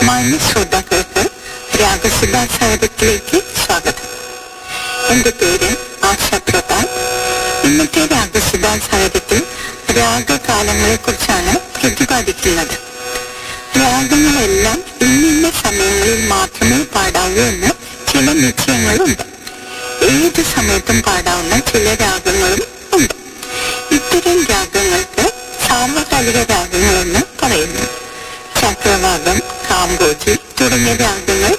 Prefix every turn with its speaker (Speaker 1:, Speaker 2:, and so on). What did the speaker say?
Speaker 1: മാന്യ ശ്രോതാക്കൾക്ക് രാഗസുധാസാരത്തിലേക്ക് സ്വാഗതം എന്റെ പേര് ആശ പ്രതാപ് ഇന്നത്തെ രാഗസുധാസാരത്തിൽ രാഗകാലങ്ങളെ കുറിച്ചാണ് പ്രതിപാദിക്കുന്നത് രാഗങ്ങളെല്ലാം ഇന്നിന്ന സമയങ്ങളിൽ മാത്രമേ പാടാവൂ എന്ന് ചില നിശ്ചയങ്ങളുണ്ട് ഏത് സമയത്തും പാടാവുന്ന ചില രാഗങ്ങളും ഉണ്ട് ഇത്തരം രാഗങ്ങൾക്ക് സാർവകാലിക രാഗങ്ങളെന്ന് പറയുന്നു ചക്രവാകം കാമ്പോജി തുടങ്ങിയ രാഗങ്ങൾ